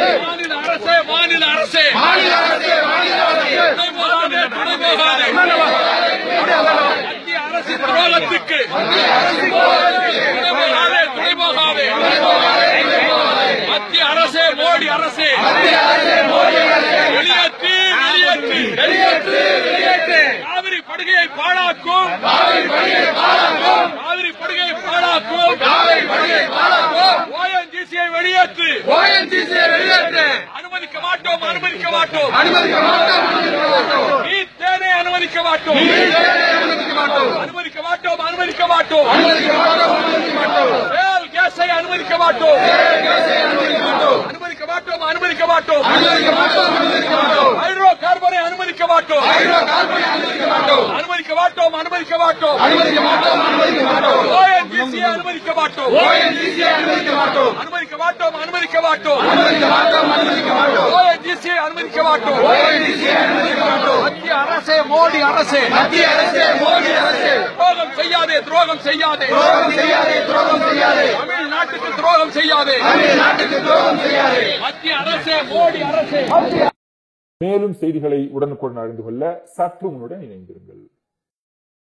மாநில அரசே மாநில அரசே மாநில அரசு மாநில அரசு துணை போகாதே துணை போகாதே மத்திய அரசு துரோகத்துக்கு துணை போகாதே துணை போகாதே மத்திய அரசே மோடி அரசே வெளியேற்று வெளியேற்று வெளியேற்று வெளியேற்று காவிரி படுகையை பாழாக்கும் காவிரி பணியை பாழாக்கும் காவிரி படுகையை பாழாக்கும் காவிரி பணியை பாழாக்கும் ஓஎன்ஜிசியை வெளியேற்று ஓஎன்ஜிசியை வெளியேற்று அனுமதிக்க மாட்டோம் அனுமதிக்க மாட்டோம் அனுமதிக்க மாட்டோம் அனுமதிக்க மாட்டோம் நீத்தேனை அனுமதிக்க மாட்டோம் அனுமதிக்க மாட்டோம் அனுமதிக்க மாட்டோம் அனுமதிக்க மாட்டோம் அனுமதிக்க மாட்டோம் அனுமதிக்க மாட்டோம் வேல் கேஸை அனுமதிக்க மாட்டோம் கேஸை அனுமதிக்க மாட்டோம் அனுமதிக்க மாட்டோம் அனுமதிக்க மாட்டோம் அனுமதிக்க மாட்டோம் அனுமதிக்க மாட்டோம் ஹைட்ரோ கார்பனை அனுமதிக்க மாட்டோம் ஹைட்ரோ கார்பனை அனுமதிக்க மாட்டோம் அனுமதிக்க மாட்டோம் அனுமதிக்க மாட்டோம் அனுமதிக்க மாட்டோம் அனுமதிக்க மாட்டோம் ஓஎன்ஜிசியை அனுமதிக்க மாட்டோம் ஓஎன்ஜிசியை அனுமதிக்க மாட்டோம் அனுமதிக்க மாட்டோம் அனுமதிக்க மாட்டோம் அனுமதிக்க மாட்டோம் அனுமதிக்க மாட்டோம் ஓஎன்ஜிசியை அனுமதிக்க மாட்டோம் ஓஎன்ஜிசியை அனுமதிக்க மாட்டோம் மத்திய அரசே மோடி அரசே மத்திய அரசு மோடி அரசு துரோகம் செய்யாதே துரோகம் செய்யாதே துரோகம் செய்யாதே துரோகம் செய்யாதே தமிழ்நாட்டுக்கு துரோகம் செய்யாதே தமிழ்நாட்டுக்கு துரோகம் செய்யாதே மத்திய அரசே மோடி அரசே மேலும் செய்திகளை உடனுக்குடன் அறிந்து கொள்ள சற்று முன்னுடன் இணைந்திருங்கள்